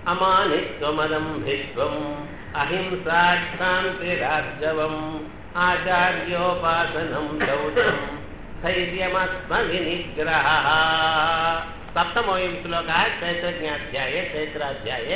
அமானித்வமதம் விஸ்வம் அஹிம்சா சாந்திராஜவம் ஆச்சாரியோபாசனம் சௌதம் धैर्यमात्मविनिग्रहः सप्तमोऽयं श्लोकः चैत्रज्ञाध्याये चैत्राध्याये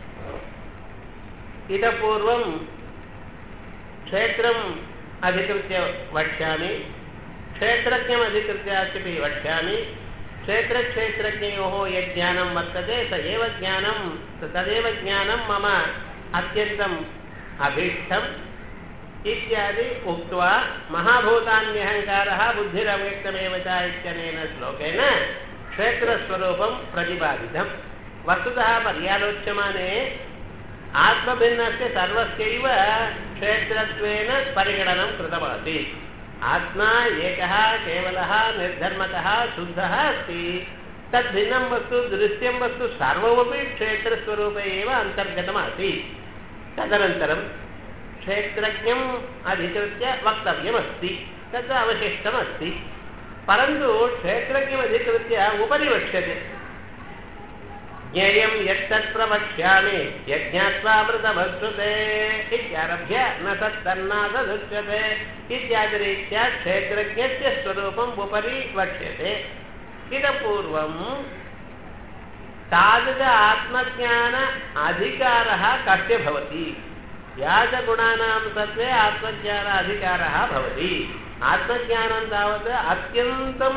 इतः पूर्वं क्षेत्रम् अधिकृत्य वक्ष्यामि क्षेत्रज्ञम् अधिकृत्यापि वक्ष्यामि क्षेत्रक्षेत्रज्ञयोः यज्ज्ञानं वर्तते स एव ज्ञानं तदेव ज्ञानं मम अत्यन्तम् अभीष्टम् इत्यादि उक्त्वा महाभूतान्यहङ्कारः बुद्धिरव्यक्तमेव च इत्यनेन श्लोकेन क्षेत्रस्वरूपं प्रतिपादितं वस्तुतः पर्यालोच्यमाने आत्मभिन्नस्य सर्वस्यैव क्षेत्रत्वेन परिगणनं कृतमासीत् आत्मा एकः केवलः निर्धर्मतः शुद्धः अस्ति तद्भिन्नं वस्तु दृश्यं वस्तु सर्वमपि क्षेत्रस्वरूपे एव अन्तर्गतमासीत् तदनन्तरं क्षेत्रज्ञम् अधिकृत्य वक्तव्यमस्ति तत् अवशिष्टमस्ति परन्तु क्षेत्रज्ञमधिकृत्य उपरि वक्ष्यते ज्ञेयं यत्तत् प्रवक्ष्यामि यज्ञात्वा मृतभक्षुते इत्यारभ्य न तत्तन्नादुच्यते इत्यादिरीत्या क्षेत्रज्ञस्य स्वरूपम् उपरि वक्ष्यते इतः पूर्वं तादृश आत्मज्ञान अधिकारः कस्य भवति व्यासगुणानां सत्त्वे आत्मज्ञान अधिकारः भवति आत्मज्ञानं तावत् अत्यन्तं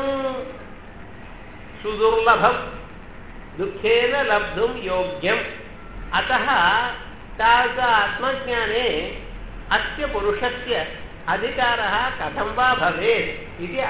सुदुर्लभं दुःखेन लब्धुं योग्यम् अतः तादृश आत्मज्ञाने अस्य पुरुषस्य अधिकारः कथं वा भवेत् इति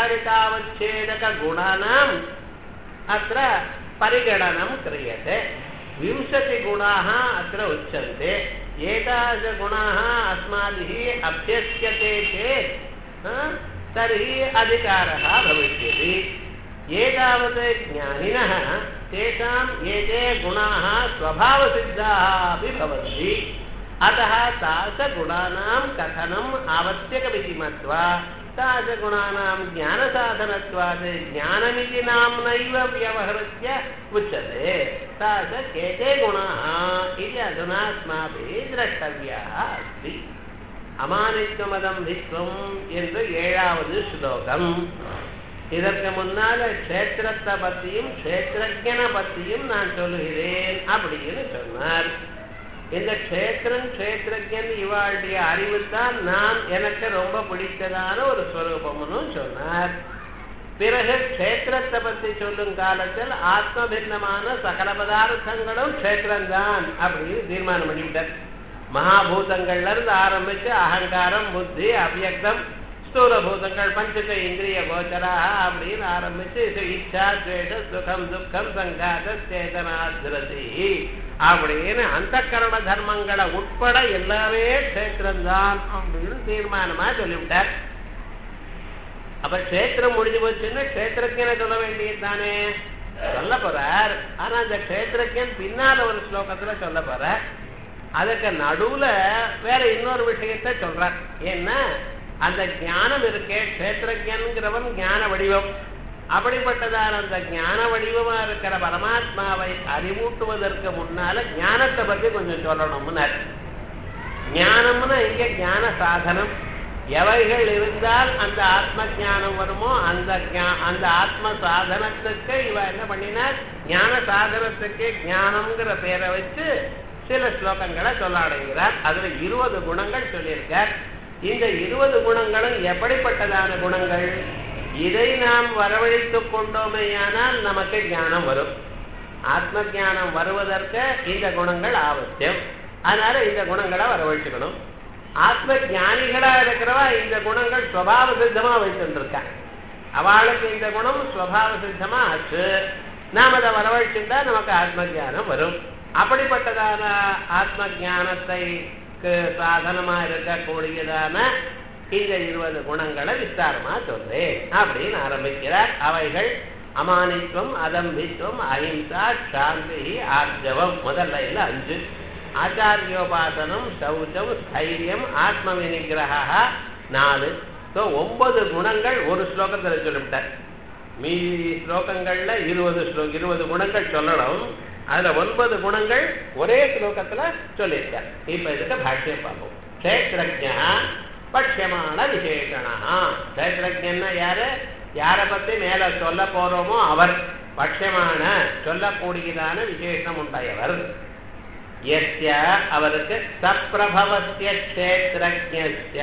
अधिकारितावच्छेदकगुणानाम् अत्र परिगणनं क्रियते विंशतिगुणाः अत्र उच्यन्ते एतादृशगुणाः अस्माभिः अभ्यस्यते चेत् तर्हि अधिकारः भविष्यति एतावत् ज्ञानिनः तेषाम् एते गुणाः स्वभावसिद्धाः अपि भवन्ति अतः तादृशगुणानां कथनम् आवश्यकमिति मत्वा तादृशगुणानां ज्ञानसाधनत्वात् ज्ञानमिति नाम्नैव व्यवहृत्य उच्यते तादृश के ते गुणाः इति अधुना अस्माभिः द्रष्टव्याः अस्ति அமானித்வமதம் விஸ்வம் என்று ஏழாவது ஸ்லோகம் இதற்கு முன்னால க்ஷேத்திரத்தை பத்தியும் க்ஷேத்திரஜனை பத்தியும் நான் சொல்லுகிறேன் அப்படின்னு சொன்னார் இந்த க்ஷேத்திரன் க்ஷேத்திரஜன் இவாளுடைய அறிவு தான் நான் எனக்கு ரொம்ப பிடித்ததான ஒரு ஸ்வரூபம்னு சொன்னார் பிறகு க்ஷேத்திரத்தை பத்தி சொல்லும் காலத்தில் ஆத்ம பின்னமான சகல பதார்த்தங்களும் க்ஷேத்திரம்தான் அப்படின்னு தீர்மானம் பண்ணிவிட்டார் மகாபூதங்கள்ல இருந்து ஆரம்பிச்சு அகங்காரம் புத்தி அவ்யக்தம் ஸ்தூல பூதங்கள் பஞ்சக இந்திரிய கோச்சரா அப்படின்னு ஆரம்பிச்சு இச்சா துவேஷ சுகம் துக்கம் சங்காத சேதனா திருதி அப்படின்னு அந்த கரண தர்மங்களை உட்பட எல்லாமே கஷேத்திரம்தான் அப்படின்னு தீர்மானமா சொல்லிவிட்டார் அப்ப கஷேத்திரம் முடிஞ்சு போச்சுன்னு கஷேத்திரஜனை சொல்ல வேண்டியது தானே சொல்ல போறார் ஆனா அந்த கஷேத்திரஜன் பின்னால ஒரு ஸ்லோகத்துல சொல்ல போறார் அதுக்கு நடுவுல வேற இன்னொரு விஷயத்த சொல்றார் ஏன்னா அந்த ஞானம் இருக்கே கஷேத்திரஜன்கிறவன் ஞான வடிவம் அப்படிப்பட்டதான அந்த ஞான வடிவமா இருக்கிற பரமாத்மாவை அறிவூட்டுவதற்கு முன்னால ஞானத்தை பத்தி கொஞ்சம் சொல்லணும்னு ஞானம்னா இங்க ஞான சாதனம் எவைகள் இருந்தால் அந்த ஆத்ம ஜானம் வருமோ அந்த அந்த ஆத்ம சாதனத்துக்கு இவ என்ன பண்ணினார் ஞான சாதனத்துக்கு ஞானம்ங்கிற பேரை வச்சு சில ஸ்லோகங்களை சொல்ல அடைகிறார் அதுல இருபது குணங்கள் சொல்லியிருக்கார் இந்த இருபது குணங்களும் எப்படிப்பட்டதான குணங்கள் இதை நாம் வரவழைத்துக் கொண்டோமேயானால் நமக்கு ஞானம் வரும் ஆத்ம ஜானம் வருவதற்கு இந்த குணங்கள் அவசியம் அதனால இந்த குணங்களை வரவழைச்சுக்கணும் ஆத்ம ஜானிகளா இருக்கிறவா இந்த குணங்கள் சுவாவ சித்தமா வைத்துருக்காங்க அவளுக்கு இந்த குணம் சுவாவ சித்தமா ஆச்சு நாம் அதை வரவழைச்சுட்டா நமக்கு ஆத்ம ஜானம் வரும் அப்படிப்பட்டதான ஆத்ம ஜானத்தை சாதனமா இருக்கக்கூடியதான இந்த இருபது குணங்களை விஸ்தாரமா சொல்றேன் அப்படின்னு ஆரம்பிக்கிறார் அவைகள் அமானித்துவம் அதம்பித்துவம் அஹிம்சா சாந்தி ஆர்ஜவம் முதல்ல இல்ல அஞ்சு ஆச்சாரியோபாசனம் சௌச்சம் ஸ்தைரியம் ஆத்ம வினிகிரகா நாலு ஸோ ஒன்பது குணங்கள் ஒரு ஸ்லோகத்தில் சொல்லிவிட்டார் மீதி ஸ்லோகங்கள்ல இருபது ஸ்லோ இருபது குணங்கள் சொல்லணும் அதுல ஒன்பது குணங்கள் ஒரே ஸ்லோகத்துல சொல்லியிருக்கார் இப்ப இதுக்கு பாஷ்யம் பார்ப்போம் கஷேத்திரஜா பட்சமான விசேஷனா கஷேத்திரஜன்னா யாரு யாரை பத்தி மேல சொல்ல போறோமோ அவர் பட்சமான சொல்லக்கூடியதான விசேஷம் உடையவர் எஸ்ய அவருக்கு சப்பிரபவசிய கஷேத்திரஜ்ய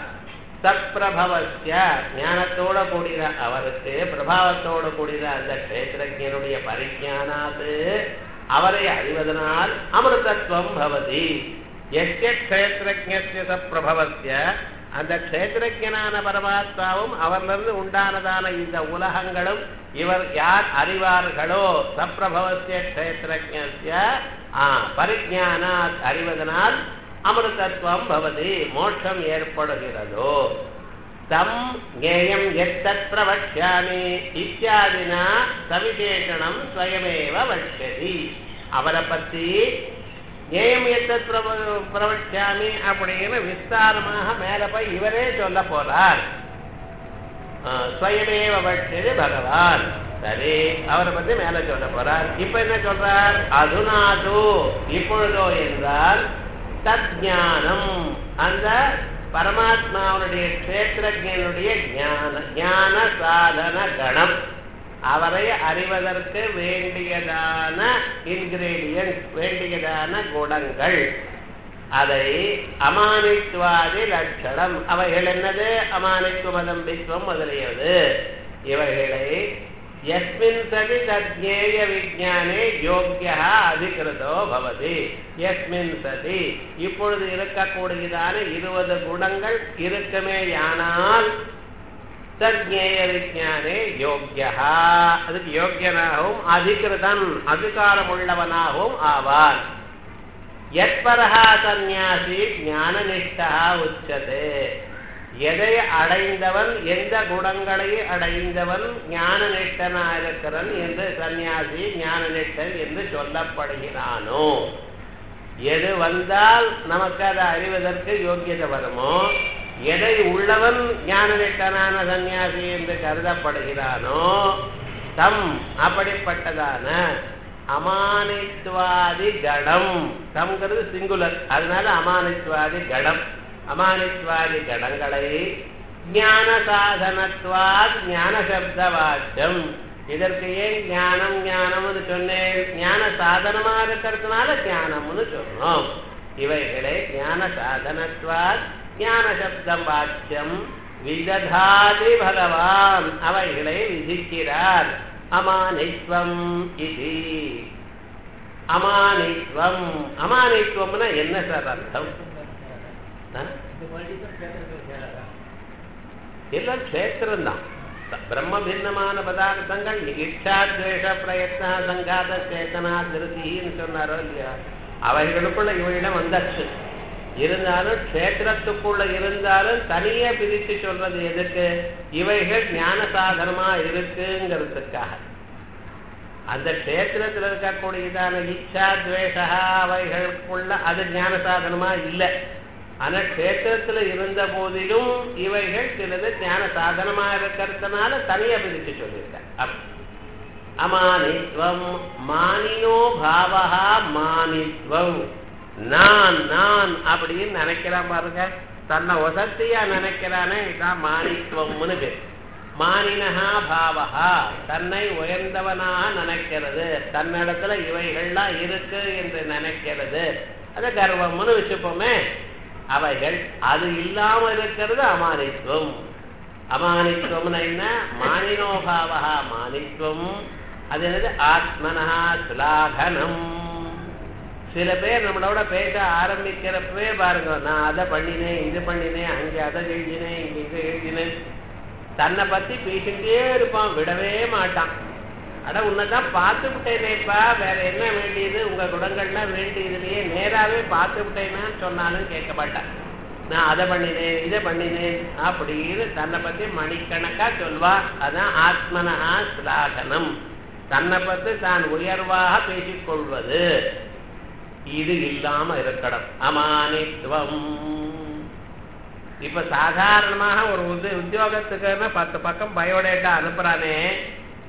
சப்பிரபவசிய ஞானத்தோட கூடிய அவருக்கு பிரபாவத்தோட கூடிய அந்த கஷேத்திரஜனுடைய பரிஜானாது அவரை அறிவதனால் அமிர்தத்துவம் பவதி எஸ்ய கஷேத்திரஜ்ய சப்பிரபவசிய அந்த கஷேத்திரஜனான பரமாத்மாவும் அவரிலிருந்து உண்டானதான இந்த உலகங்களும் இவர் யார் அறிவார்களோ சப்பிரபவசிய கஷேத்திரஜ்ய பரிஜானா அறிவதனால் அமிர்தத்துவம் பவதி மோட்சம் ஏற்படுகிறதோ தம் ஞேயம் எத்தத் பிரவக்ஷாமி இத்தியாதினா சவிசேஷணம் ஸ்வயமேவ வட்சதி அவரை பத்தி ஞேயம் எத்தத் பிரவ பிரவக்ஷாமி அப்படின்னு விஸ்தாரமாக மேல போய் இவரே சொல்ல போறார் ஸ்வயமேவ வட்சதி பகவான் சரி அவரை பத்தி மேல சொல்ல போறார் இப்ப என்ன சொல்றார் அதுனாது இப்பொழுதோ என்றால் தஜானம் அந்த பரமாத்மாவுடைய கஷேத்திரஜனுடைய ஞான ஞான சாதன கணம் அவரை அறிவதற்கு வேண்டியதான இன்கிரீடியன்ட் வேண்டியதான குணங்கள் அதை அமானித்வாதி லட்சணம் அவைகள் என்னது அமானித்துவதம் பித்வம் முதலியது இவைகளை எஸ்மின் சதி தஜ்ஞேய விஜானே யோக்கியா அதிகிருதோ பவதி எஸ்மின் சதி இப்பொழுது இருக்கக்கூடியதான இருபது குணங்கள் இருக்குமேயானால் தஜ்ஞேய விஜானே யோக்கியா அதுக்கு யோக்கியனாகவும் அதிகிருதன் அதிகாரம் உள்ளவனாகவும் ஆவான் எத்பரஹா சந்நியாசி ஞானநிஷ்டா உச்சதே எதை அடைந்தவன் எந்த குணங்களை அடைந்தவன் ஞான இருக்கிறன் என்று சன்னியாசி ஞான நிஷ்டன் என்று சொல்லப்படுகிறானோ எது வந்தால் நமக்கு அதை அறிவதற்கு யோக்கியதை வருமோ எதை உள்ளவன் ஞான நிஷ்டனான சன்னியாசி என்று கருதப்படுகிறானோ தம் அப்படிப்பட்டதான அமானித்வாதி கடம் தம்ங்கிறது சிங்குலர் அதனால அமானித்வாதி கடம் அமானித்வாதி கடங்களை ஞான சாதனத்வாத் ஞான சப்த வாக்கியம் இதற்கு ஏன் ஞானம் ஞானம்னு சொன்னேன் ஞான சாதனமா இருக்கிறதுனால ஞானம்னு சொன்னோம் இவைகளை ஞான சாதனத்வாத் ஞான சப்தம் வாக்கியம் விததாதி பகவான் அவைகளை விதிக்கிறார் அமானித்வம் இது அமானித்வம் அமானித்வம்னா என்ன சார் அர்த்தம் எல்லாம் க்ஷேத்திரம் தான் பிரம்ம பின்னமான பதார்த்தங்கள் இச்சாத்வேஷ பிரயத்னா சங்காத சேத்தனா திருதின்னு சொன்னாரோ இல்லையா அவைகளுக்குள்ள இவையிடம் வந்தாச்சு இருந்தாலும் க்ஷேத்திரத்துக்குள்ள இருந்தாலும் தனியே பிரித்து சொல்றது எதுக்கு இவைகள் ஞான சாதனமா இருக்குங்கிறதுக்காக அந்த க்ஷேத்திரத்தில் இருக்கக்கூடியதான இச்சா துவேஷா அவைகளுக்குள்ள அது ஞான சாதனமா இல்லை ஆனா கஷேத்திரத்துல இருந்த போதிலும் இவைகள் சிலது ஞான சாதனமா இருக்கிறதுனால தனியா பிரிச்சு சொல்லியிருக்க அமானித்வம் மானினோ பாவகா மானித்வம் நான் நான் அப்படின்னு நினைக்கிறான் பாருங்க தன்னை வசத்தியா நினைக்கிறானே இதான் மானித்வம்னு பேர் மானினஹா பாவகா தன்னை உயர்ந்தவனாக நினைக்கிறது தன்னிடத்துல இவைகள்லாம் இருக்கு என்று நினைக்கிறது அது கர்வம்னு வச்சுப்போமே அவைகள் அது இல்லாம இருக்கிறது அமானித்துவம் அமானித்துவம்னா என்ன மானினோபாவா மானித்துவம் அது என்னது ஆத்மனஹா சுலாகனம் சில பேர் நம்மளோட பேச ஆரம்பிக்கிறப்பவே பாருங்க நான் அதை பண்ணினேன் இது பண்ணினேன் அங்கே அதை எழுதினேன் இங்க இதை எழுதினேன் தன்னை பத்தி பேசிட்டே இருப்பான் விடவே மாட்டான் அட உன்னைதான் பார்த்து விட்டேனேப்பா வேற என்ன வேண்டியது உங்க குணங்கள்லாம் வேண்டியதுலயே நேராவே பார்த்து விட்டேனான்னு சொன்னாலும் கேட்க மாட்டான் நான் அதை பண்ணினேன் இதை பண்ணினேன் அப்படின்னு தன்னை பத்தி மணிக்கணக்கா சொல்வா அதான் ஆத்மனஹா ஸ்லாகனம் தன்னை பத்தி தான் உயர்வாக பேசிக்கொள்வது இது இல்லாம இருக்கணும் அமானித்துவம் இப்ப சாதாரணமாக ஒரு உத்தியோகத்துக்குன்னா பத்து பக்கம் பயோடேட்டா அனுப்புறானே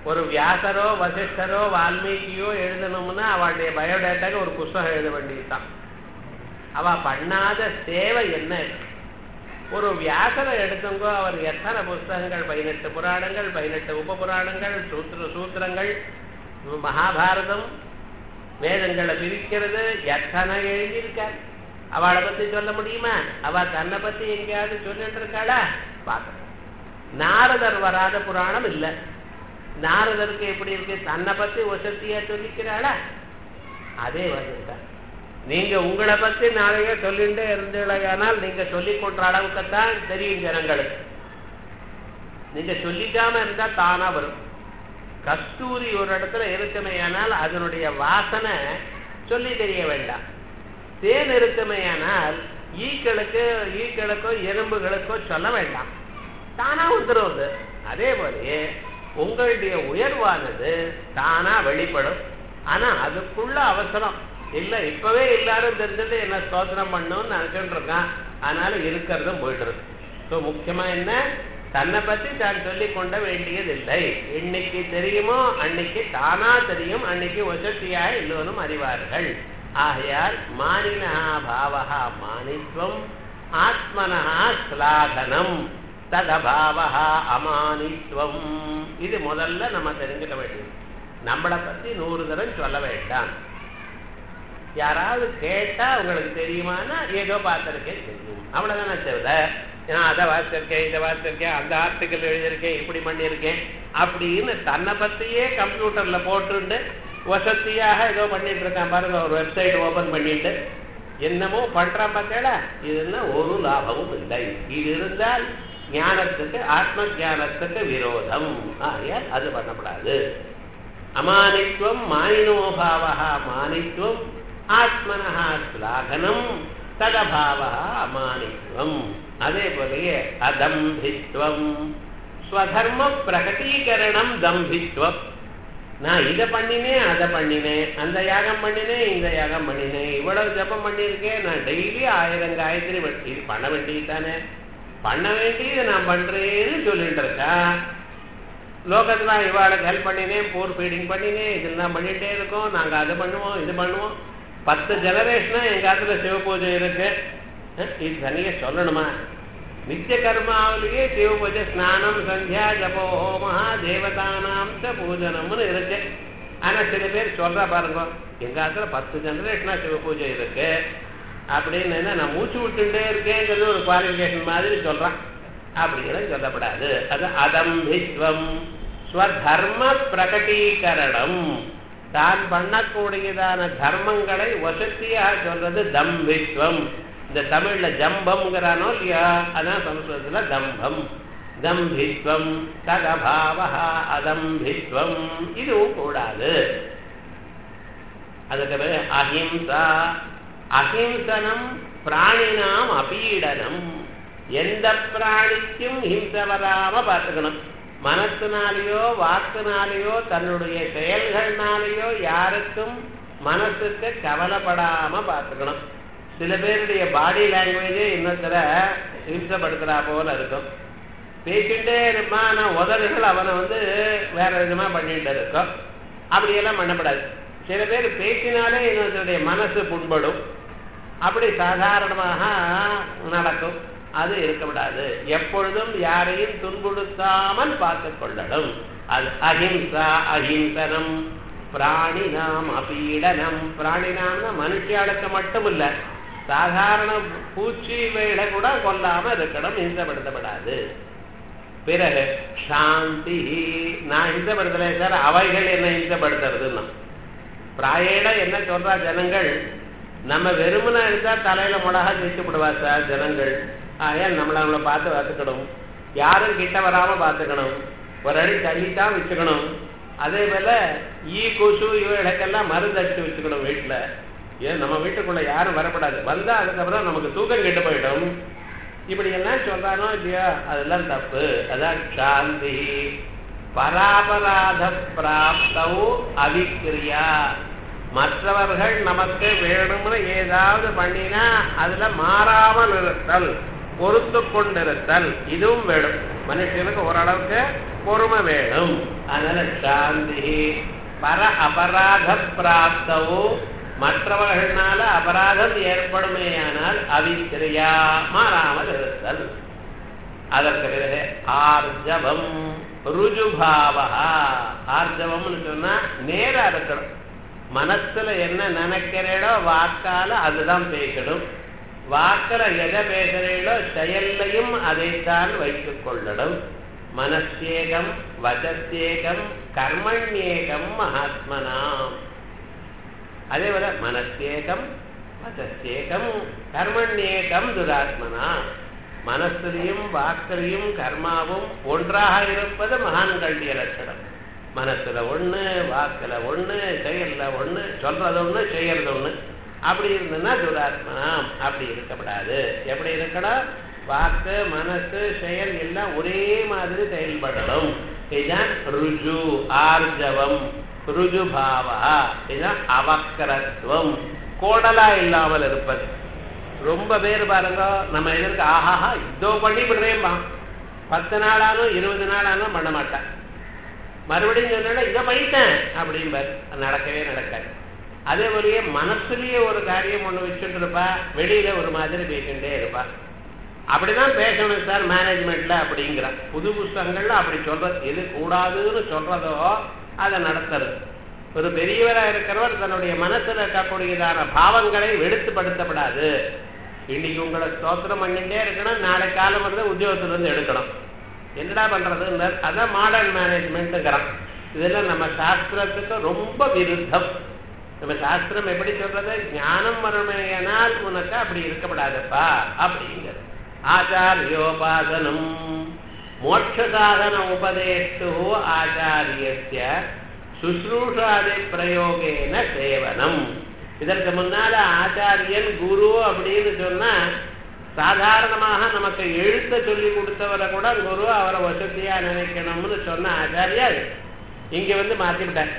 ஒரு வியாசரோ வசிஷ்டரோ வால்மீகியோ எழுதணும்னா அவளுடைய பயோடேட்டாக்கு ஒரு புஸ்தகம் எழுத வேண்டியதுதான் அவ பண்ணாத சேவை என்ன இருக்கு ஒரு வியாசரை எடுத்துங்கோ அவர் எத்தனை புஸ்தகங்கள் பதினெட்டு புராணங்கள் பதினெட்டு உப புராணங்கள் சூத்திர சூத்திரங்கள் மகாபாரதம் வேதங்களை பிரிக்கிறது எத்தனை எழுதியிருக்கார் அவளை பத்தி சொல்ல முடியுமா அவ தன்னை பத்தி எங்கேயாவது சொல்லிட்டு இருக்காளா பார்க்க நாரதர் வராத புராணம் இல்லை நாரதருக்கு எப்படி இருக்கு தன்னை பத்தி வசதியா சொல்லிக்கிறாளா அதே வந்துட்டார் நீங்க உங்களை பத்தி நாளைய சொல்லிட்டே இருந்தீங்களேயானால் நீங்க சொல்லிக் கொண்ட அளவுக்குத்தான் தெரியும் ஜனங்களுக்கு நீங்க சொல்லிக்காம இருந்தா தானா வரும் கஸ்தூரி ஒரு இடத்துல இருக்குமேயானால் அதனுடைய வாசனை சொல்லி தெரிய வேண்டாம் தேன் இருக்குமேயானால் ஈக்களுக்கு ஈக்களுக்கோ எறும்புகளுக்கோ சொல்ல வேண்டாம் தானா வந்துடுவது அதே போலயே உங்களுடைய உயர்வானது தானா வெளிப்படும் ஆனா அதுக்குள்ள அவசரம் இல்ல இப்பவே எல்லாரும் தெரிஞ்சது என்ன ஸ்தோத்திரம் பண்ணணும்னு நினைச்சுட்டு இருக்கான் அதனால இருக்கிறதும் போயிடுறது ஸோ முக்கியமா என்ன தன்னை பத்தி தான் சொல்லிக் கொண்ட வேண்டியதில்லை இன்னைக்கு தெரியுமோ அன்னைக்கு தானா தெரியும் அன்னைக்கு வசதியா எல்லோரும் அறிவார்கள் ஆகையால் மானினா பாவகா மானித்வம் ஆத்மனா ஸ்லாகனம் ததபாவகா அமானித்வம் இது முதல்ல நம்ம தெரிஞ்சுக்க வேண்டியது நம்மளை பத்தி நூறு தரம் சொல்ல வேண்டாம் யாராவது கேட்டா உங்களுக்கு தெரியுமானா ஏதோ பார்த்திருக்கேன் தெரியும் அவ்வளவுதானே தவிர நான் அதை வாசிச்சிருக்கேன் இதை வாசிச்சிருக்கேன் அந்த ஆர்டிக்கல் எழுதியிருக்கேன் இப்படி பண்ணியிருக்கேன் அப்படின்னு தன்னை பத்தியே கம்ப்யூட்டர்ல போட்டுண்டு வசதியாக ஏதோ பண்ணிட்டு இருக்கான் பாருங்க ஒரு வெப்சைட் ஓபன் பண்ணிட்டு என்னமோ பண்றான் பார்த்தேடா இதுன்னா ஒரு லாபமும் இல்லை இது இருந்தால் ஞானத்துக்கு ஆத்ம ஞானத்துக்கு விரோதம் ஆகையால் அது பண்ணப்படாது அமானித்வம் மானினோபாவா மானித்வம் ஆத்மனஹா ஸ்லாகனம் ததபாவா அமானித்வம் அதே போலயே அதம்பித்வம் ஸ்வதர்ம பிரகடீகரணம் தம்பித்வம் நான் இதை பண்ணினேன் அதை பண்ணினேன் அந்த யாகம் பண்ணினேன் இந்த யாகம் பண்ணினேன் இவ்வளவு ஜபம் பண்ணியிருக்கேன் நான் டெய்லி ஆயிரம் காயத்ரி இது பண்ண வேண்டியது தானே பண்ண வேண்டியது நான் பண்றேன்னு சொல்லிட்டு இருக்கா லோகத்துல இவாளுக்கு ஹெல்ப் பண்ணினேன் போர் ஃபீடிங் பண்ணினேன் இதெல்லாம் பண்ணிட்டே இருக்கோம் நாங்க அது பண்ணுவோம் இது பண்ணுவோம் பத்து ஜெனரேஷனா எங்க காலத்துல சிவ பூஜை இருக்கு இது தனியா சொல்லணுமா நித்திய கர்மாவிலேயே சிவ பூஜை ஸ்நானம் சந்தியா ஜபோ ஹோமஹா தேவதானாம் ச பூஜனம்னு இருக்கு ஆனா சில பேர் சொல்றா பாருங்க எங்க காலத்துல பத்து ஜெனரேஷனா சிவ பூஜை இருக்கு அப்படின்னு நான் மூச்சு விட்டுட்டே இருக்கேங்கிறது ஒரு குவாலிபிகேஷன் மாதிரி சொல்றான் அப்படிங்கிறது சொல்லப்படாது அது அதம்பித்வம் ஸ்வதர்ம பிரகடீகரணம் தான் பண்ணக்கூடியதான தர்மங்களை வசதியாக சொல்றது தம்பித்வம் இந்த தமிழ்ல ஜம்பம்ங்கிறானோ இல்லையா அதான் சம்ஸ்கிருதத்துல தம்பம் தம்பித்வம் ததபாவா அதம்பித்வம் இதுவும் கூடாது அதுக்கு அஹிம்சா அஹிம்சனம் பிராணினாம் அபீடனம் எந்த பிராணிக்கும் ஹிம்சை வராம பார்த்துக்கணும் மனத்தினாலேயோ வாக்குனாலேயோ தன்னுடைய செயல்கள்னாலேயோ யாருக்கும் மனசுக்கு கவலைப்படாம பார்த்துக்கணும் சில பேருடைய பாடி லாங்குவேஜே இன்னொருத்தர ஹிம்சப்படுத்துறா போல இருக்கும் பேசிட்டே இருப்பான் ஆனால் உதடுகள் அவனை வந்து வேற விதமா பண்ணிட்டு இருக்கும் அப்படியெல்லாம் பண்ணப்படாது சில பேர் பேசினாலே இன்னொருத்தருடைய மனசு புண்படும் அப்படி சாதாரணமாக நடக்கும் அது இருக்கக்கூடாது எப்பொழுதும் யாரையும் துன்புறுத்தாமல் பார்த்து கொள்ளணும் அது அஹிம்சா அஹிம்சனம் பிராணினாம் அபீடனம் பிராணினாம்னா மனுஷியாளுக்கு மட்டும் இல்ல சாதாரண பூச்சி வேலை கூட கொல்லாம இருக்கணும் ஹிம்சப்படுத்தப்படாது பிறகு சாந்தி நான் ஹிம்சப்படுத்தலை சார் அவைகள் என்ன ஹிம்சப்படுத்துறதுன்னா பிராயேட என்ன சொல்றா ஜனங்கள் நம்ம வெறுமனை இருந்தா தலையில மிளகா தேய்ச்சி விடுவா சார் ஜனங்கள் ஆகையால் நம்மளை நம்மளை பார்த்து பார்த்துக்கணும் யாரும் கிட்ட வராம பார்த்துக்கணும் ஒரு அடி தள்ளி தான் வச்சுக்கணும் அதே போல ஈ கொசு இவைகளுக்கெல்லாம் மருந்து அடிச்சு வச்சுக்கணும் வீட்டுல ஏன் நம்ம வீட்டுக்குள்ள யாரும் வரக்கூடாது வந்தா அதுக்கப்புறம் நமக்கு தூக்கம் கெட்டு போயிடும் இப்படி எல்லாம் சொல்றானோ இல்லையா அதெல்லாம் தப்பு அதான் சாந்தி பராபராத பிராப்தவு அவிக்கிரியா மற்றவர்கள் நமக்கு வேணும்னு ஏதாவது பண்ணினா அதுல மாறாமல் இருத்தல் பொறுத்து கொண்டிருத்தல் இதுவும் வேணும் மனுஷனுக்கு ஓரளவுக்கு பொறுமை வேணும் அதனால சாந்தி பர அபராத பிராப்தவோ மற்றவர்களால அபராதம் ஏற்படுமேயானால் அவித்திரையா மாறாமல் இருத்தல் அதற்கு பிறகு ஆர்ஜவம் ருஜுபாவா ஆர்ஜவம்னு சொன்னா நேரா இருக்கணும் மனசுல என்ன நினைக்கிறீடோ வாக்கால அதுதான் பேசணும் வாக்கில் எதை பேசுறீங்களோ செயல்லையும் அதைத்தான் வைத்துக் கொள்ளணும் மனசேகம் வசத்தேகம் கர்மண்யேகம் மகாத்மனாம் அதே போல மனசேகம் வசத்தேகம் கர்மண்யேகம் துராத்மனா மனசுலையும் வாக்கிலையும் கர்மாவும் ஒன்றாக இருப்பது மகான்களுடைய லட்சணம் மனசுல ஒண்ணு வாக்குல ஒண்ணு செயல்ல ஒண்ணு சொல்றது ஒண்ணு செய்யறது ஒண்ணு அப்படி இருந்ததுன்னா துராத்மனம் அப்படி இருக்கக்கூடாது எப்படி இருக்கணும் வாக்கு மனசு செயல் எல்லாம் ஒரே மாதிரி செயல்படணும் இதுதான் ருஜு ஆர்ஜவம் ருஜுபாவா இதுதான் அவக்கரத்துவம் கோடலா இல்லாமல் இருப்பது ரொம்ப பேர் பாருங்க நம்ம எதற்கு ஆஹாஹா இதோ பண்ணி விடுறேன்பா பத்து நாளானும் இருபது நாளானும் பண்ண மாட்டேன் மறுபடியும் சொன்னா இதை பண்ணிட்டேன் அப்படிம்பார் நடக்கவே நடக்காது அதே போலயே மனசுலயே ஒரு காரியம் ஒண்ணு வச்சுட்டு இருப்பா வெளியில ஒரு மாதிரி பேசிட்டே இருப்பா அப்படிதான் பேசணும் சார் மேனேஜ்மெண்ட்ல அப்படிங்கிறான் புது புஸ்தகங்கள்ல அப்படி சொல்றது எது கூடாதுன்னு சொல்றதோ அதை நடத்துறது ஒரு பெரியவரா இருக்கிறவர் தன்னுடைய மனசுல இருக்கக்கூடியதான பாவங்களை வெடுத்துப்படுத்தப்படாது இன்னைக்கு உங்களை ஸ்தோத்திரம் பண்ணிட்டே இருக்கணும் நாளை காலம் வந்து உத்தியோகத்துல இருந்து எடுக்கணும் என்னடா பண்றது அதான் மாடர்ன் மேனேஜ்மெண்ட்டுங்கிறான் இதெல்லாம் நம்ம சாஸ்திரத்துக்கு ரொம்ப விருத்தம் நம்ம சாஸ்திரம் எப்படி சொல்றது ஞானம் வரமையனால் உனக்கு அப்படி இருக்கப்படாதப்பா அப்படிங்கிறது ஆச்சாரியோபாசனம் மோட்ச சாதன உபதேஷ்டு ஆச்சாரியஸ்ய சுশ্ரூஷாதி பிரயோகேன சேவனம் இதற்கு முன்னால ஆச்சாரியன் குரு அப்படின்னு சொன்னா சாதாரணமாக நமக்கு எழுத்த சொல்லி கொடுத்தவரை கூட குரு அவரை வசதியா நினைக்கணும்னு சொன்ன ஆச்சாரியார் இங்க வந்து மாத்திவிட்டார்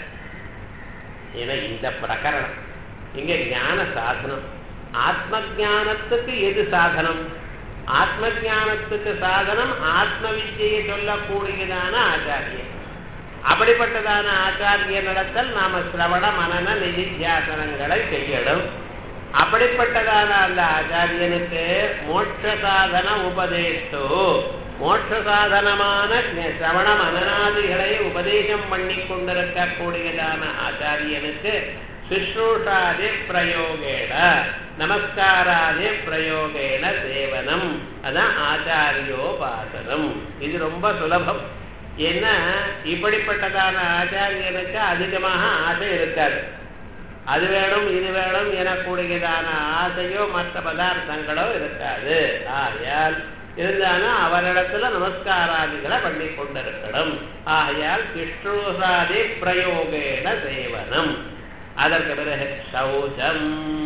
ஏன்னா இந்த பிரகரணம் இங்க ஞான சாதனம் ஆத்ம ஜானத்துக்கு எது சாதனம் ஆத்ம ஜானத்துக்கு சாதனம் ஆத்ம வித்தியை சொல்லக்கூடியதான ஆச்சாரியன் அப்படிப்பட்டதான ஆச்சாரிய நடத்தல் நாம சிரவண மனன நிதித்தியாசனங்களை செய்யணும் அப்படிப்பட்டதான அந்த ஆச்சாரியனுக்கு மோட்ச சாதன உபதேசோ மோட்ச சாதனமான சிரவண மனநாதிகளை உபதேசம் பண்ணி கொண்டிருக்கக்கூடியதான ஆச்சாரியனுக்கு சுஷ்ரூஷாதி பிரயோகேன நமஸ்காராதி பிரயோகேன சேவனம் அதான் ஆச்சாரியோபாசனம் இது ரொம்ப சுலபம் ஏன்னா இப்படிப்பட்டதான ஆச்சாரியனுக்கு அதிகமாக ஆசை இருக்காது அது வேணும் இது வேணும் எனக்கூடியதான ஆசையோ மற்ற பதார்த்தங்களோ இருக்காது ஆகையால் இருந்தாலும் அவரிடத்துல நமஸ்காராதிகளை பண்ணி கொண்டிருக்கணும் ஆகையால் கிஷ்ணூசாதி பிரயோகேன சேவனம் அதற்கு பிறகு சௌச்சம்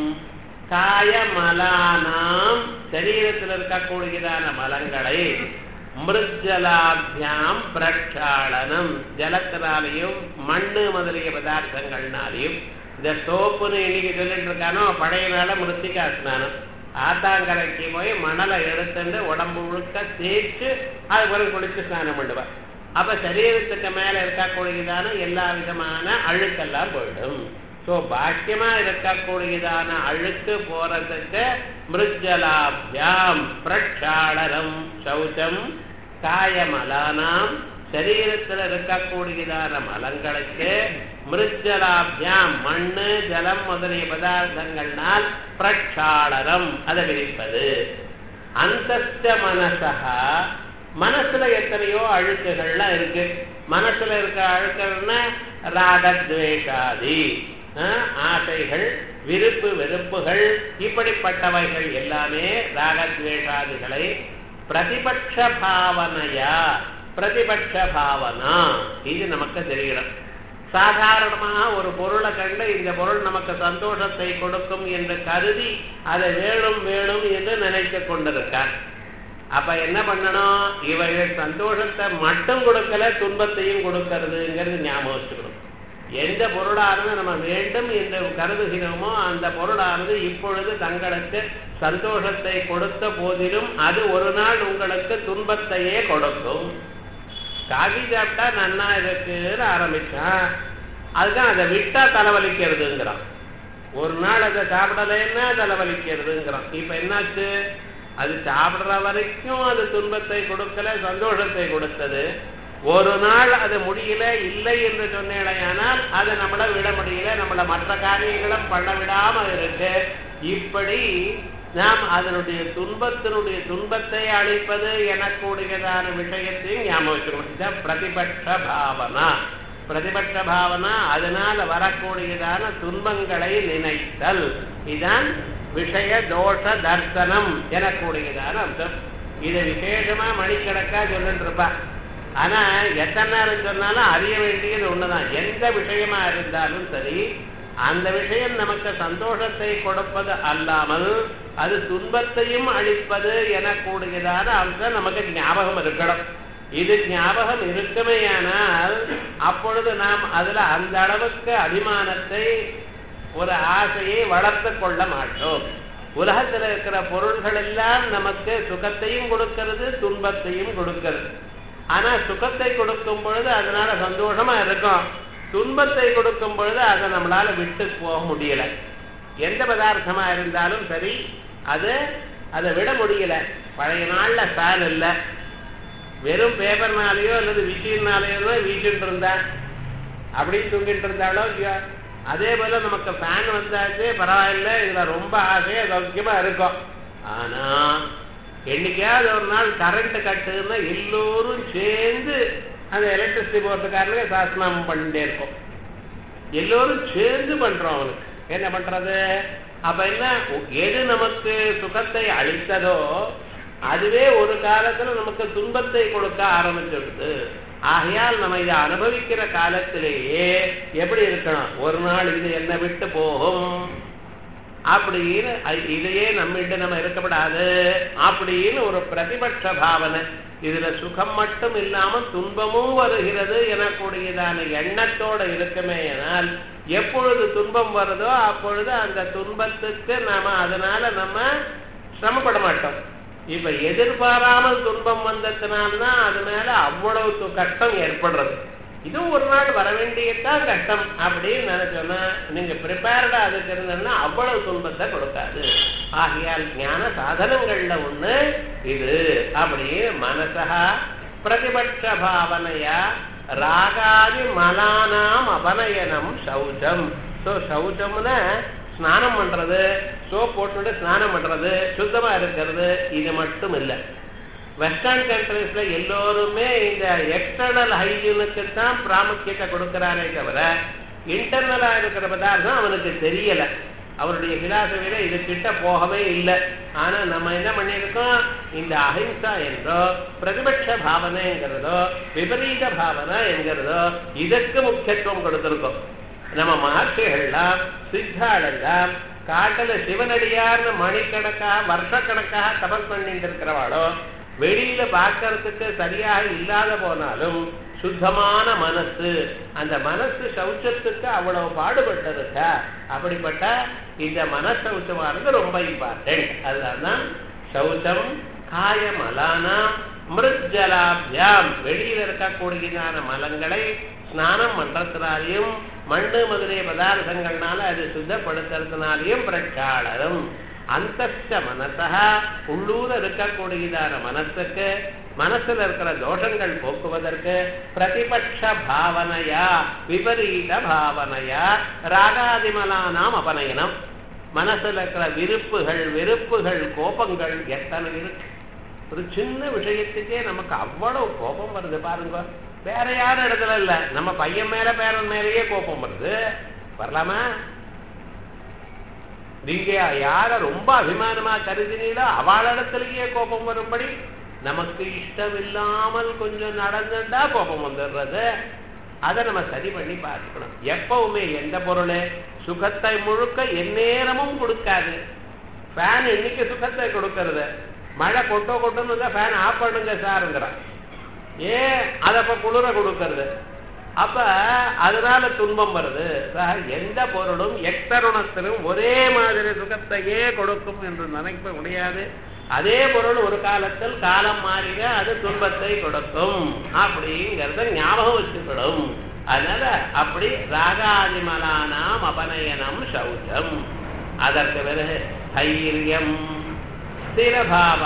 காயமலானாம் சரீரத்தில் இருக்கக்கூடியதான மலங்களை மிருஜலாபியாம் பிரட்சாளனம் ஜலத்தினாலையும் மண்ணு முதலிய பதார்த்தங்கள்னாலையும் இந்த சோப்புன்னு இன்னைக்கு சொல்லிட்டு இருக்கானோ பழைய நாள மிருத்திகா ஸ்நானம் ஆத்தாங்கரைக்கு போய் மணலை எடுத்துட்டு உடம்பு முழுக்க தேய்ச்சு அது பிறகு குளிச்சு ஸ்நானம் பண்ணுவார் அப்ப சரீரத்துக்கு மேல இருக்கக்கூடியதான எல்லா விதமான அழுக்கெல்லாம் போயிடும் சோ பாக்கியமா இருக்கக்கூடியதான அழுக்கு போறதுக்கு மிருஜலாபியாம் பிரட்சாளனம் சௌச்சம் காயமலானாம் சரீரத்தில் இருக்கக்கூடியதான மலங்களுக்கு மிருஜலாபியாம் மண்ணு ஜலம் முதலிய பதார்த்தங்கள்னால் பிரட்சாளனம் அதை விரிப்பது அந்த மனசா மனசுல எத்தனையோ அழுக்குகள்லாம் இருக்கு மனசுல இருக்க அழுக்கள்னா ராகத்வேஷாதி ஆசைகள் விருப்பு வெறுப்புகள் இப்படிப்பட்டவைகள் எல்லாமே ராகத்வேஷாதிகளை பிரதிபட்ச பாவனையா பிரதிபட்ச பாவனா இது நமக்கு தெரியணும் சாதாரணமாக ஒரு பொருளை கண்டு இந்த பொருள் நமக்கு சந்தோஷத்தை கொடுக்கும் என்று கருதி அதை வேணும் வேணும் என்று நினைத்து கொண்டிருக்கார் அப்ப என்ன பண்ணணும் இவைகள் சந்தோஷத்தை மட்டும் கொடுக்கல துன்பத்தையும் கொடுக்கறதுங்கிறது ஞாபகம் வச்சுக்கணும் எந்த பொருளானது நம்ம வேண்டும் என்று கருதுகிறோமோ அந்த பொருளானது இப்பொழுது தங்களுக்கு சந்தோஷத்தை கொடுத்த போதிலும் அது ஒரு நாள் உங்களுக்கு துன்பத்தையே கொடுக்கும் காஃபி சாப்பிட்டா நன்னா இருக்குன்னு ஆரம்பிச்சான் அதுதான் அதை விட்டா தலைவலிக்கிறதுங்கிறான் ஒரு நாள் அதை சாப்பிடலைன்னா தலைவலிக்கிறதுங்கிறான் இப்ப என்னாச்சு அது சாப்பிடுற வரைக்கும் அது துன்பத்தை கொடுக்கல சந்தோஷத்தை கொடுத்தது ஒரு நாள் அது முடியல இல்லை என்று சொன்னேடையானால் அதை நம்மள விட முடியல நம்மள மற்ற காரியங்களும் பண்ண விடாம இருக்கு இப்படி நாம் அதனுடைய துன்பத்தினுடைய துன்பத்தை அளிப்பது எனக்கூடியதான விஷயத்தையும் ஞாபகம் வச்சுக்கணும் இதான் பிரதிபட்ச பாவனா பிரதிபட்ச பாவனா அதனால வரக்கூடியதான துன்பங்களை நினைத்தல் இதான் விஷய தோஷ தர்சனம் எனக்கூடியதான அம்சம் இது விசேஷமா மணிக்கணக்கா சொல்லிட்டு இருப்பா ஆனா எத்தனை நேரம் சொன்னாலும் அறிய வேண்டியது ஒண்ணுதான் எந்த விஷயமா இருந்தாலும் சரி அந்த விஷயம் நமக்கு சந்தோஷத்தை கொடுப்பது அல்லாமல் அது துன்பத்தையும் அளிப்பது எனக்கூடியதான அம்சம் நமக்கு ஞாபகம் இருக்கணும் இது ஞாபகம் இருக்குமேயானால் அப்பொழுது நாம் அதுல அந்த அளவுக்கு அபிமானத்தை ஒரு ஆசையை வளர்த்து கொள்ள மாட்டோம் உலகத்தில் இருக்கிற பொருள்கள் எல்லாம் நமக்கு சுகத்தையும் கொடுக்கிறது துன்பத்தையும் கொடுக்கிறது ஆனா சுகத்தை கொடுக்கும் பொழுது அதனால சந்தோஷமா இருக்கும் துன்பத்தை கொடுக்கும் பொழுது அதை நம்மளால விட்டு போக முடியல எந்த பதார்த்தமா இருந்தாலும் சரி அது அதை விட முடியல பழைய நாள்ல ஃபேன் இல்லை வெறும் பேப்பர்னாலேயோ அல்லது விஷயம்னாலேயோ வீசிட்டு இருந்தா அப்படின்னு தூங்கிட்டு இருந்தாலோ இல்லையோ அதே போல நமக்கு ஃபேன் வந்தாச்சு பரவாயில்ல இதுல ரொம்ப ஆசையா சௌக்கியமா இருக்கும் ஆனா என்னைக்காவது ஒரு நாள் கரண்ட் கட்டுன்னா எல்லோரும் சேர்ந்து அந்த எலக்ட்ரிசிட்டி போர்டுக்காரனுக்கு சாசனம் பண்ணிட்டே இருக்கும் எல்லோரும் சேர்ந்து பண்றோம் அவனுக்கு என்ன பண்றது அப்ப என்ன எது நமக்கு சுகத்தை அளித்ததோ அதுவே ஒரு காலத்துல நமக்கு துன்பத்தை கொடுக்க ஆரம்பிச்சிடுது ஆகையால் நம்ம இதை அனுபவிக்கிற காலத்திலேயே எப்படி இருக்கணும் ஒரு நாள் இது என்ன விட்டு போகும் அப்படின்னு இதையே நம்மகிட்ட நம்ம இருக்கப்படாது அப்படின்னு ஒரு பிரதிபட்ச பாவனை இதுல சுகம் மட்டும் இல்லாம துன்பமும் வருகிறது எனக்கூடியதான எண்ணத்தோட இருக்குமே ஆனால் எப்பொழுது துன்பம் வருதோ அப்பொழுது அந்த துன்பத்துக்கு நாம அதனால நம்ம சிரமப்பட மாட்டோம் இப்ப எதிர்பாராமல் துன்பம் வந்ததுனால்தான் அது மேல அவ்வளவு கஷ்டம் ஏற்படுறது இதுவும் ஒரு நாள் வர வேண்டியதான் கஷ்டம் அப்படின்னு நினைச்சோன்னா நீங்க ப்ரிப்பேர்டா அதுக்கு இருந்தோம்னா அவ்வளவு துன்பத்தை கொடுக்காது ஆகையால் ஞான சாதனங்கள்ல ஒண்ணு இது அப்படியே மனசா பிரதிபட்ச பாவனையா ராகாதி மலானாம் அபநயனம் சௌச்சம் ஸோ சௌச்சம்னா ஸ்நானம் பண்றது சோப் போட்டுட்டு ஸ்நானம் பண்றது சுத்தமா இருக்கிறது இது மட்டும் இல்லை வெஸ்டர்ன் கண்ட்ரீஸ்ல எல்லோருமே இந்த எக்ஸ்டர்னல் ஹைஜீனுக்கு தான் பிராமுக்கியத்தை கொடுக்கிறாரே தவிர இன்டர்னலா இருக்கிற பதார்த்தம் அவனுக்கு தெரியல அவருடைய பிலாசபியில இது கிட்ட போகவே இல்லை ஆனா நம்ம என்ன பண்ணியிருக்கோம் இந்த அஹிம்சா என்றோ பிரதிபட்ச பாவனைங்கிறதோ விபரீத பாவனை என்கிறதோ இதற்கு முக்கியத்துவம் கொடுத்திருக்கோம் நம்ம மகர்ஷிகள்லாம் சித்தாளெல்லாம் காட்டுல சிவனடியார்னு மணிக்கணக்காக வருஷக்கணக்காக தபஸ் பண்ணிட்டு இருக்கிறவாளோ வெளியில பார்க்கறதுக்கு சரியாக இல்லாத போனாலும் சுத்தமான மனசு அந்த மனசு சௌச்சத்துக்கு அவ்வளவு பாடுபட்டிருக்க அப்படிப்பட்ட இந்த மனசௌச்சமானது ரொம்ப இம்பார்ட்டன்ட் அதுதான் சௌச்சம் காயமலானா மிருஜலாபியாம் வெளியில இருக்கக்கூடியதான மலங்களை ஸ்நானம் பண்றதுனாலையும் மண்ணு முதலிய பதார்த்தங்கள்னால அது சுத்தப்படுத்துறதுனாலையும் பிரச்சாளரும் அந்த மனசா உள்ளூர இருக்கக்கூடியதான மனசுக்கு மனசுல இருக்கிற தோஷங்கள் போக்குவதற்கு பிரதிபட்ச பாவனையா விபரீத பாவனையா ராகாதிமலானாம் அபநயனம் மனசுல இருக்கிற விருப்புகள் வெறுப்புகள் கோபங்கள் எத்தனை இருக்கு ஒரு சின்ன விஷயத்துக்கே நமக்கு அவ்வளவு கோபம் வருது பாருங்க வேற யாரும் இடத்துல இல்ல நம்ம பையன் மேல பேரன் மேலேயே கோபம் வருது வரலாமா நீங்க யார ரொம்ப அபிமானமா கருதினீங்களோ அவளிடத்திலேயே கோபம் வரும்படி நமக்கு இஷ்டம் இல்லாமல் கொஞ்சம் நடந்துட்டா கோபம் வந்துடுறது அதை நம்ம சரி பண்ணி பார்த்துக்கணும் எப்பவுமே எந்த பொருள் சுகத்தை முழுக்க எந்நேரமும் கொடுக்காது ஃபேன் இன்னைக்கு சுகத்தை கொடுக்கறது மழை கொட்டோ கொட்டோன்னு ஃபேன் ஆஃப் பண்ணுங்க சாருங்கிறான் ஏன் அதை அப்ப குளிர கொடுக்கறது அப்ப அதனால துன்பம் வருது எந்த பொருளும் எத்தருணத்திலும் ஒரே மாதிரி சுகத்தையே கொடுக்கும் என்று நினைக்க முடியாது அதே பொருள் ஒரு காலத்தில் காலம் மாறின அது துன்பத்தை கொடுக்கும் அப்படிங்கறத ஞாபகம் வச்சுக்கணும் அதனால அப்படி ராகாதிமலானாம் அபநயனம் சௌச்சம் அதற்கு பிறகு தைரியம் ஸ்திரபாவா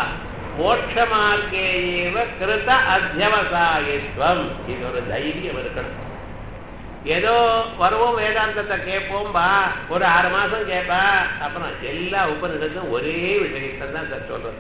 மோட்சமார்க்கேயேவ கிருத அத்தியவசாயித்வம் இது ஒரு தைரியம் இருக்கணும் ஏதோ வருவோம் வேதாந்தத்தை கேட்போம் பா ஒரு ஆறு மாசம் கேட்பா அப்புறம் எல்லா உபநிடத்தும் ஒரே விஷயத்தை தான் சார் சொல்றது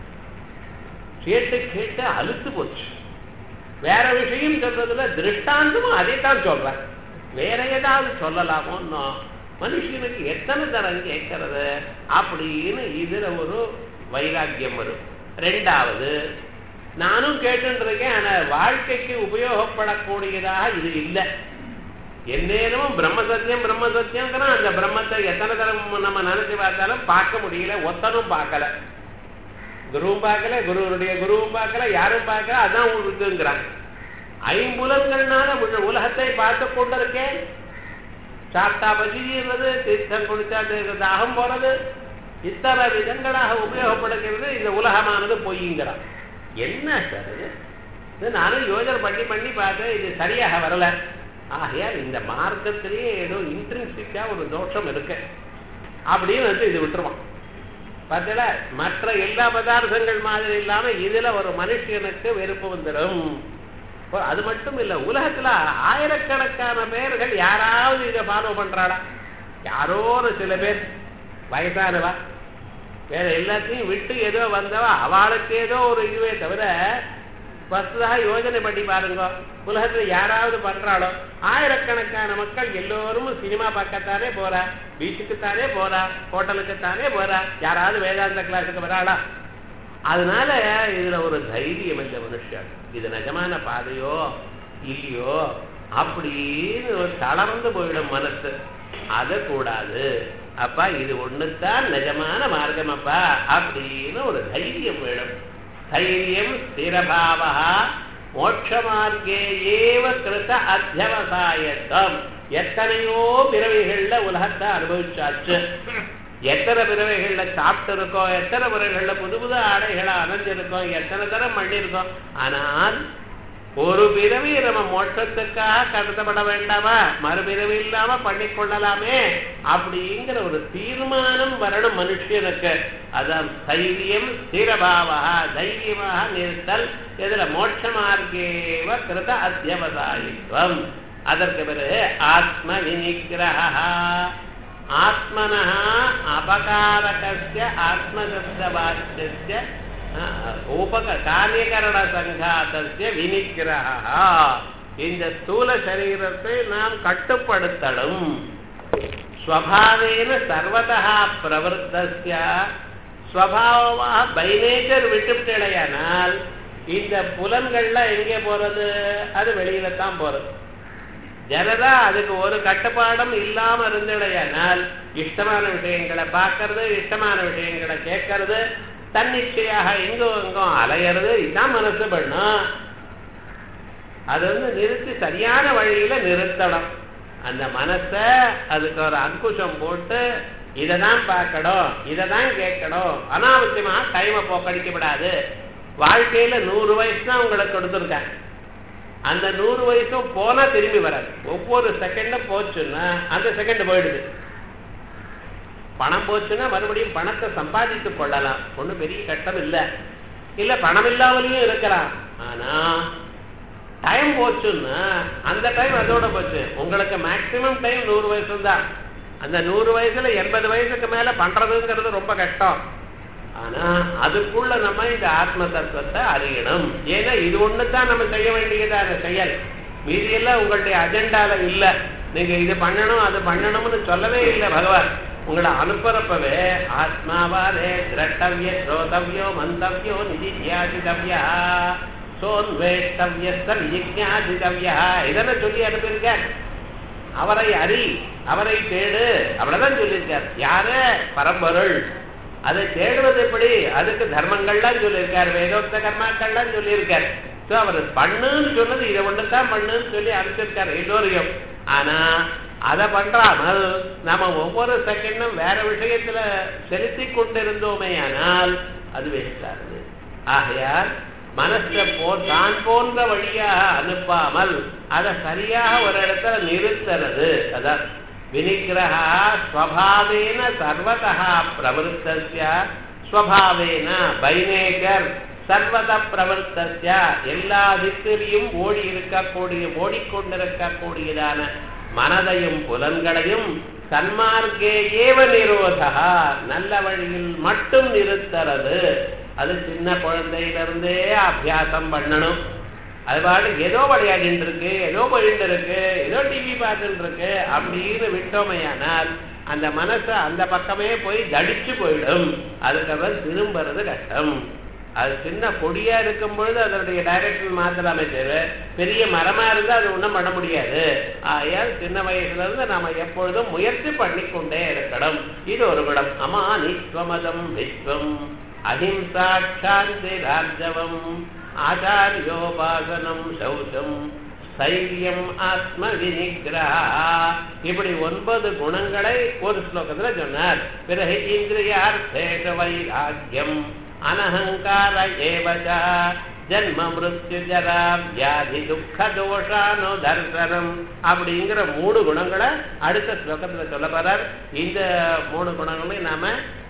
கேட்டு கேட்டு அழுத்து போச்சு வேற விஷயம் சொல்றதுல திருஷ்டாந்தமும் அதை தான் சொல்றேன் வேற ஏதாவது சொல்லலாமோன்னோ மனுஷனுக்கு எத்தனை தரம் கேட்கறது அப்படின்னு இதுல ஒரு வைராக்கியம் வரும் ரெண்டாவது நானும் கேட்டுருக்கேன் ஆனா வாழ்க்கைக்கு உபயோகப்படக்கூடியதாக இது இல்லை எந்நேரமும் பிரம்ம சத்தியம் பிரம்ம சத்தியம்ங்கிறான் அந்த பிரம்மத்தை எத்தனை தரம் நம்ம நினைச்சு பார்த்தாலும் பார்க்க முடியல ஒத்தனும் பார்க்கல குருவும் பார்க்கல குருவனுடைய குருவும் பார்க்கல யாரும் பார்க்கல அதான் இருக்குங்கிறான் ஐம்புலன்கள்னால உள்ள உலகத்தை பார்த்து கொண்டிருக்கேன் சாப்பிட்டா பசிக்கிறது தீர்த்தம் குடிச்சா தாகம் போறது இத்தனை விதங்களாக உபயோகப்படுகிறது இந்த உலகமானது பொய்ங்கிறான் என்ன சார் இது இது நானும் யோஜனை பண்ணி பண்ணி பார்த்தேன் இது சரியாக வரல ஆகையால் இந்த மார்க்கத்திலேயே ஏதோ இன்ட்ரின்சிக்கா ஒரு தோஷம் இருக்கு அப்படின்னு வந்து இது விட்டுருவான் பார்த்தல மற்ற எல்லா பதார்த்தங்கள் மாதிரி இல்லாம இதுல ஒரு மனுஷனுக்கு வெறுப்பு வந்துடும் அது மட்டும் இல்ல உலகத்துல ஆயிரக்கணக்கான பேர்கள் யாராவது இதை ஃபாலோ பண்றாளா யாரோ ஒரு சில பேர் வயசானவா வேற எல்லாத்தையும் விட்டு ஏதோ வந்தவா அவளுக்கு ஏதோ ஒரு இதுவே தவிர ஃபர்ஸ்டாக யோஜனை பண்ணி பாருங்க உலகத்துல யாராவது பண்றாளோ ஆயிரக்கணக்கான மக்கள் எல்லோரும் சினிமா பார்க்கத்தானே போறா பீச்சுக்குத்தானே போறா ஹோட்டலுக்குத்தானே போறா யாராவது வேதாந்த கிளாஸுக்கு வராளா அதனால இதுல ஒரு தைரியம் இல்லை மனுஷன் இது நிஜமான பாதையோ இல்லையோ அப்படின்னு ஒரு தளர்ந்து போயிடும் மனசு அது கூடாது அப்பா இது ஒண்ணுதான் நிஜமான மார்க்கம் அப்பா அப்படின்னு ஒரு தைரியம் வேணும் தைரியம் ஸ்திரபாவா மோட்சமார்க்கே ஏவ கிருத அத்தியவசாயத்தம் எத்தனையோ பிறவிகள்ல உலகத்தை அனுபவிச்சாச்சு எத்தனை பிறவைகள்ல சாப்பிட்டு இருக்கோம் எத்தனை பிறவைகள்ல புது புது ஆடைகளை அணைஞ்சிருக்கோம் எத்தனை தரம் பண்ணியிருக்கோம் ஆனால் ஒரு பிறவி நம்ம மோட்சத்துக்காக கருதப்பட வேண்டாமா மறுபிறவி இல்லாம பண்ணிக்கொள்ளலாமே அப்படிங்கிற ஒரு தீர்மானம் வரணும் மனுஷனுக்கு அதான் தைரியம் ஸ்திரபாவா தைரியமாக நிறுத்தல் இதுல மோட்ச மார்க்கேவ கிருத அத்தியவசாயித்வம் அதற்கு பிறகு ஆத்ம விநிகிரக ஆத்மனா அபகாரகஸ்ய ஆத்மசப்தவாச்சிய உபக காரியகரண சங்காத்தஸ்ய விநிகிரக இந்த ஸ்தூல சரீரத்தை நாம் கட்டுப்படுத்தலும் ஸ்வபாவேன சர்வதா பிரவருத்தஸ்ய ஸ்வபாவமாக பை நேச்சர் விட்டுவிட்டலையானால் இந்த புலன்கள்லாம் எங்கே போறது அது வெளியில தான் போறது ஜனதா அதுக்கு ஒரு கட்டுப்பாடும் இல்லாம இருந்தடையானால் இஷ்டமான விஷயங்களை பார்க்கறது இஷ்டமான விஷயங்களை கேட்கறது தன்னிச்சையாக எங்கும் எங்கும் அலையிறது இதுதான் மனசு பண்ணும் அது வந்து நிறுத்தி சரியான வழியில நிறுத்தணும் அந்த மனசை அதுக்கு ஒரு அங்குஷம் போட்டு இதை தான் பார்க்கணும் இதை தான் கேட்கணும் அனாவசியமா டைமை போக்கடிக்க விடாது வாழ்க்கையில நூறு வயசு தான் உங்களுக்கு கொடுத்துருக்கேன் அந்த நூறு வயசும் போனா திரும்பி வராது ஒவ்வொரு செகண்டும் போச்சுன்னா அந்த செகண்ட் போயிடுது பணம் போச்சுன்னா மறுபடியும் பணத்தை சம்பாதித்து கொள்ளலாம் ஒன்றும் பெரிய கட்டம் இல்லை இல்ல பணம் இல்லாமலையும் இருக்கலாம் ஆனா டைம் போச்சுன்னா அந்த டைம் அதோட போச்சு உங்களுக்கு மேக்சிமம் டைம் நூறு வயசு தான் அந்த நூறு வயசுல எண்பது வயசுக்கு மேல பண்றதுங்கிறது ரொம்ப கஷ்டம் ஆனா அதுக்குள்ள நம்ம இந்த ஆத்ம தத்துவத்தை அறியணும் ஏன்னா இது ஒண்ணுதான் நம்ம செய்ய வேண்டியதான செயல் மீதியெல்லாம் உங்களுடைய அஜெண்டால இல்ல நீங்க இது பண்ணணும் அது பண்ணணும்னு சொல்லவே இல்லை பகவான் உங்களை அனுப்புறப்பவே ஆத்மாவாதே திரட்டவிய ஸ்ரோதவியோ மந்தவியோ நிதித்தியாசிதவியா சோன்வேஷ்டவியஸ்த நிஜிஜாசிதவியா இதென்ன சொல்லி அனுப்பியிருக்க அவரை அறி அவரை தேடு அவ்வளவுதான் சொல்லியிருக்கார் யாரு பரம்பொருள் அதை தேடுவது எப்படி அதுக்கு தர்மங்கள்லாம் சொல்லியிருக்கார் வேதோக்த கர்மாக்கள்லாம் சொல்லியிருக்கார் ஸோ அவர் பண்ணுன்னு சொன்னது இதை ஒன்றுதான் பண்ணுன்னு சொல்லி அனுப்பிச்சிருக்காரு எல்லோரையும் ஆனா அதை பண்றாமல் நாம ஒவ்வொரு செகண்டும் வேற விஷயத்துல செலுத்தி கொண்டிருந்தோமே ஆனால் அது வேஸ்டாகுது ஆகையால் மனசை போ தான் போன்ற வழியாக அனுப்பாமல் அதை சரியாக ஒரு இடத்துல நிறுத்துறது அதான் வினிகிரகா ஸ்வபாவேன சர்வதா பிரவருத்தஸ்ய ஸ்வபாவேன பை நேச்சர் சர்வத பிரவர்த்தஸ்ய எல்லா திக்கிலையும் ஓடி இருக்கக்கூடிய ஓடிக்கொண்டிருக்கக்கூடியதான மனதையும் புலன்களையும் சன்மார்க்கே ஏவ நிரோதா நல்ல வழியில் மட்டும் நிறுத்துறது அது சின்ன குழந்தையிலிருந்தே அபியாசம் பண்ணணும் அது பாட்டு ஏதோ விளையாடிட்டு இருக்கு ஏதோ போயிட்டு இருக்கு ஏதோ டிவி பார்த்துட்டு இருக்கு அப்படின்னு விட்டோமையானால் அந்த மனசை அந்த பக்கமே போய் தடிச்சு போயிடும் அதுக்கப்புறம் திரும்புறது கஷ்டம் அது சின்ன கொடியா இருக்கும் பொழுது அதனுடைய டைரக்ஷன் மாத்தலாமே தவிர பெரிய மரமா இருந்தா அது ஒன்றும் பண்ண முடியாது ஆகையால் சின்ன வயசுல இருந்து நாம எப்பொழுதும் முயற்சி பண்ணி கொண்டே இருக்கணும் இது ஒரு குணம் அமா நிஸ்வமதம் விஸ்வம் அஹிம்சா சாந்தி ராஜவம் ஆச்சாரியோபாசனம் சௌச்சம் சைரியம் ஆத்ம வினிகிரஹா இப்படி ஒன்பது குணங்களை ஒரு ஸ்லோகத்துல சொன்னார் பிறகு இந்திரியார்த்தேஷ வைராக்கியம் அனஹங்கார ஏவச்ச ஜன்ம மிருத்யு ஜரா வியாதி துக்க தோஷானு தர்சனம் அப்படிங்கிற மூணு குணங்களை அடுத்த ஸ்லோகத்துல சொல்ல போறார் இந்த மூணு குணங்களையும் நாம